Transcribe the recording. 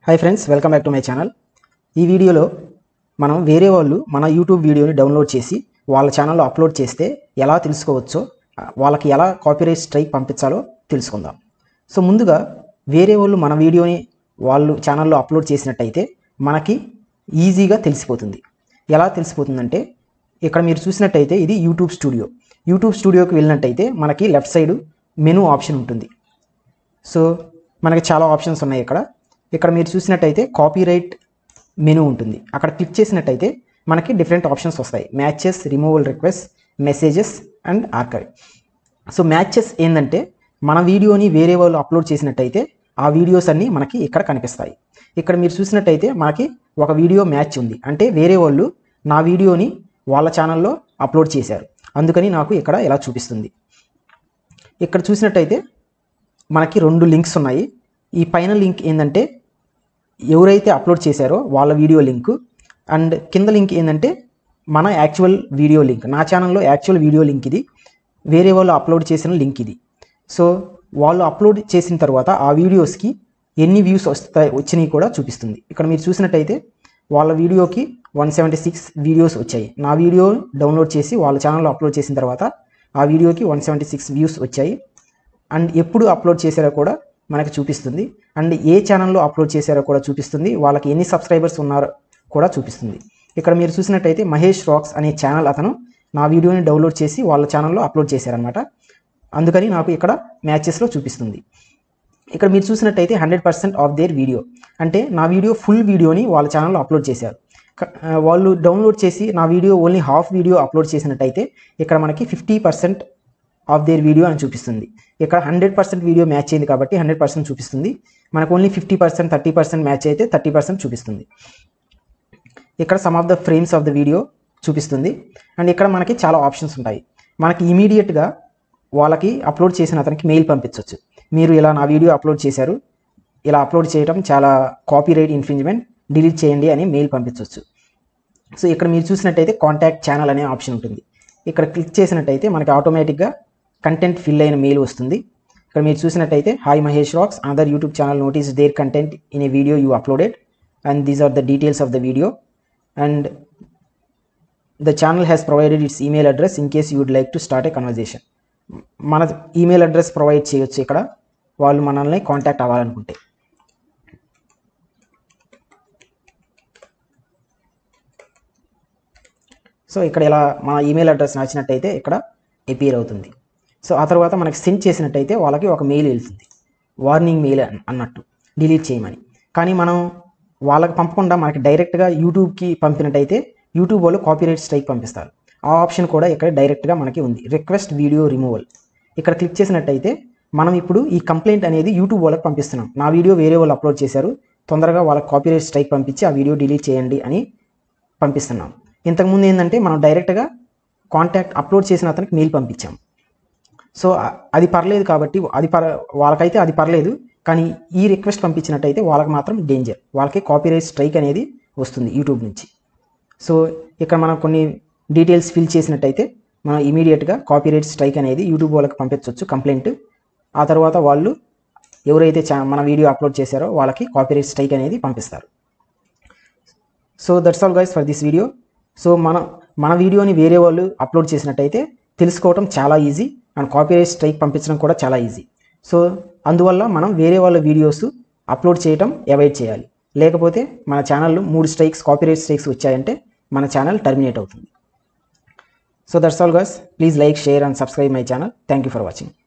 hi friends welcome back to my channel ఈ వీడియోలో మనం వేరే వాళ్ళు మన యూట్యూబ్ వీడియోని డౌన్లోడ్ చేసి వాళ్ళ ఛానల్లో అప్లోడ్ చేస్తే ఎలా తెలుసుకోవచ్చో వాళ్ళకి ఎలా కాపీరైట్ స్ట్రైక్ పంపించాలో తెలుసుకుందాం సో ముందుగా వేరే వాళ్ళు మన వీడియోని వాళ్ళు ఛానల్లో అప్లోడ్ చేసినట్టయితే మనకి ఈజీగా తెలిసిపోతుంది ఎలా తెలిసిపోతుందంటే ఇక్కడ మీరు చూసినట్టయితే ఇది యూట్యూబ్ స్టూడియో యూట్యూబ్ స్టూడియోకి వెళ్ళినట్టయితే మనకి లెఫ్ట్ సైడ్ మెనూ ఆప్షన్ ఉంటుంది సో మనకి చాలా ఆప్షన్స్ ఉన్నాయి ఇక్కడ ఇక్కడ మీరు చూసినట్టయితే కాపీరైట్ మెనూ ఉంటుంది అక్కడ క్లిక్ చేసినట్టయితే మనకి డిఫరెంట్ ఆప్షన్స్ వస్తాయి matches removal request messages and archive so matches ఏంటంటే మన వీడియోని వేరే వాళ్ళు అప్లోడ్ చేసినట్టయితే ఆ వీడియోస్ అన్నీ మనకి ఇక్కడ కనిపిస్తాయి ఇక్కడ మీరు చూసినట్టయితే మనకి ఒక వీడియో మ్యాచ్ ఉంది అంటే వేరే వాళ్ళు నా వీడియోని వాళ్ళ ఛానల్లో అప్లోడ్ చేశారు అందుకని నాకు ఇక్కడ ఇలా చూపిస్తుంది ఇక్కడ చూసినట్టయితే మనకి రెండు లింక్స్ ఉన్నాయి ఈ పైన లింక్ ఏంటంటే ఎవరైతే అప్లోడ్ చేశారో వాళ్ళ వీడియో లింక్ అండ్ కింద లింక్ ఏంటంటే మన యాక్చువల్ వీడియో లింక్ నా ఛానల్లో యాక్చువల్ వీడియో లింక్ ఇది వేరే వాళ్ళు అప్లోడ్ చేసిన లింక్ ఇది సో వాళ్ళు అప్లోడ్ చేసిన తర్వాత ఆ వీడియోస్కి ఎన్ని వ్యూస్ వస్తాయి వచ్చినాయి కూడా చూపిస్తుంది ఇక్కడ మీరు చూసినట్టయితే వాళ్ళ వీడియోకి వన్ సెవెంటీ సిక్స్ వీడియోస్ వచ్చాయి నా వీడియో డౌన్లోడ్ చేసి వాళ్ళ ఛానల్లో అప్లోడ్ చేసిన తర్వాత ఆ వీడియోకి వన్ సెవెంటీ సిక్స్ వ్యూస్ వచ్చాయి అండ్ ఎప్పుడు అప్లోడ్ చేశారో కూడా మనకి చూపిస్తుంది అండ్ ఏ ఛానల్లో అప్లోడ్ చేశారో కూడా చూపిస్తుంది వాళ్ళకి ఎన్ని సబ్స్క్రైబర్స్ ఉన్నారో కూడా చూపిస్తుంది ఇక్కడ మీరు చూసినట్టయితే మహేష్ రాక్స్ అనే ఛానల్ అతను నా వీడియోని డౌన్లోడ్ చేసి వాళ్ళ ఛానల్లో అప్లోడ్ చేశారనమాట అందుకని నాకు ఇక్కడ మ్యాచెస్లో చూపిస్తుంది ఇక్కడ మీరు చూసినట్టయితే hundred percent of their video అంటే నా వీడియో ఫుల్ వీడియోని వాళ్ళ ఛానల్లో అప్లోడ్ చేశారు క- ఆ, వాళ్ళు డౌన్లోడ్ చేసి నా video only half video upload చేసినట్టయితే ఇక్కడ మనకి fifty percent of their video అని చూపిస్తుంది ఇక్కడ హండ్రెడ్ పర్సెంట్ వీడియో మ్యాచ్ అయింది కాబట్టి హండ్రెడ్ పర్సెంట్ చూపిస్తుంది మనకు only fifty percent thirty percent match అయితే థర్టీ పర్సెంట్ చూపిస్తుంది ఇక్కడ some of the frames of the video చూపిస్తుంది అండ్ ఇక్కడ మనకి చాలా ఆప్షన్స్ ఉంటాయి మనకి ఇమీడియట్గా వాళ్ళకి అప్లోడ్ చేసిన అతనికి మెయిల్ పంపించవచ్చు మీరు ఇలా నా వీడియో అప్లోడ్ చేశారు ఇలా అప్లోడ్ చేయడం చాలా కాపీరైట్ ఇన్ఫ్రింజ్మెంట్ డిలీట్ చేయండి అని మెయిల్ పంపించవచ్చు సో ఇక్కడ మీరు చూసినట్టయితే కాంటాక్ట్ ఛానల్ అనే ఆప్షన్ ఉంటుంది ఇక్కడ క్లిక్ చేసినట్టయితే మనకి ఆటోమేటిక్గా కంటెంట్ ఫిల్ అయిన మెయిల్ వస్తుంది ఇక్కడ మీరు చూసినట్టయితే hi Mahesh rocks another YouTube channel notice their content in a video you uploaded and these are the details of the video and the channel has provided its email address in case you would like to start a conversation మన email address provide చేయొచ్చు ఇక్కడ వాళ్ళు మనల్ని contact అవ్వాలనుకుంటే so ఇక్కడ ఇలా మన email address నచ్చినట్టయితే ఇక్కడ ఎపియర్ అవుతుంది సో ఆ తర్వాత మనకి సెండ్ చేసినట్టయితే వాళ్ళకి ఒక మెయిల్ వెళ్తుంది వార్నింగ్ మెయిల్ అన్- అన్నట్టు డిలీట్ చేయమని కానీ మనం వాళ్ళకి పంపకుండా మనకి డైరెక్ట్గా యూట్యూబ్కి పంపినట్టయితే యూట్యూబ్ వాళ్ళు కాపీరైట్ స్ట్రైక్ పంపిస్తారు ఆ ఆప్షన్ కూడా ఇక్కడ డైరెక్ట్గా మనకి ఉంది రిక్వెస్ట్ వీడియో రిమూవల్ ఇక్కడ క్లిక్ చేసినట్టయితే మనం ఇప్పుడు ఈ కంప్లైంట్ అనేది యూట్యూబ్ వాళ్ళకి పంపిస్తున్నాం నా వీడియో వేరే వాళ్ళు అప్లోడ్ చేశారు తొందరగా వాళ్ళకి కాపీరైట్ స్ట్రైక్ పంపించి ఆ వీడియో డిలీట్ చేయండి అని పంపిస్తున్నాం ఇంతకుముందు ఏంటంటే మనం డైరెక్ట్గా కాంటాక్ట్ అప్లోడ్ చేసిన అతనికి మెయిల్ పంపించాం సో అ- అది పర్లేదు కాబట్టి అది పర్ వాళ్ళకైతే అది పర్లేదు కానీ ఈ రిక్వెస్ట్ పంపించినట్టయితే వాళ్ళకి మాత్రం డేంజర్ వాళ్ళకి కాపీరైట్ స్ట్రైక్ అనేది వస్తుంది యూట్యూబ్ నుంచి సో ఇక్కడ మనం కొన్ని డీటెయిల్స్ ఫిల్ చేసినట్టయితే మనం ఇమీడియట్గా కాపీరైట్ స్ట్రైక్ అనేది యూట్యూబ్ వాళ్ళకి పంపించవచ్చు కంప్లైంట్ ఆ తర్వాత వాళ్ళు ఎవరైతే చా మన వీడియో అప్లోడ్ చేశారో వాళ్ళకి కాపీరైట్ స్ట్రైక్ అనేది పంపిస్తారు so that's all guys for this video so మన మన వీడియోని వేరే వాళ్ళు అప్లోడ్ చేసినట్టయితే తెలుసుకోవడం చాలా ఈజీ అండ్ కాపీరైట్ స్ట్రైక్ పంపించడం కూడా చాలా ఈజీ సో అందువల్ల మనం వేరే వాళ్ళ వీడియోస్ అప్లోడ్ చేయటం అవాయిడ్ చేయాలి లేకపోతే మన ఛానల్లో మూడు స్ట్రైక్స్ కాపీరైట్ స్ట్రైక్స్ వచ్చాయంటే మన ఛానల్ టర్మినేట్ అవుతుంది so that's all guys please like share and subscribe my channel thank you for watching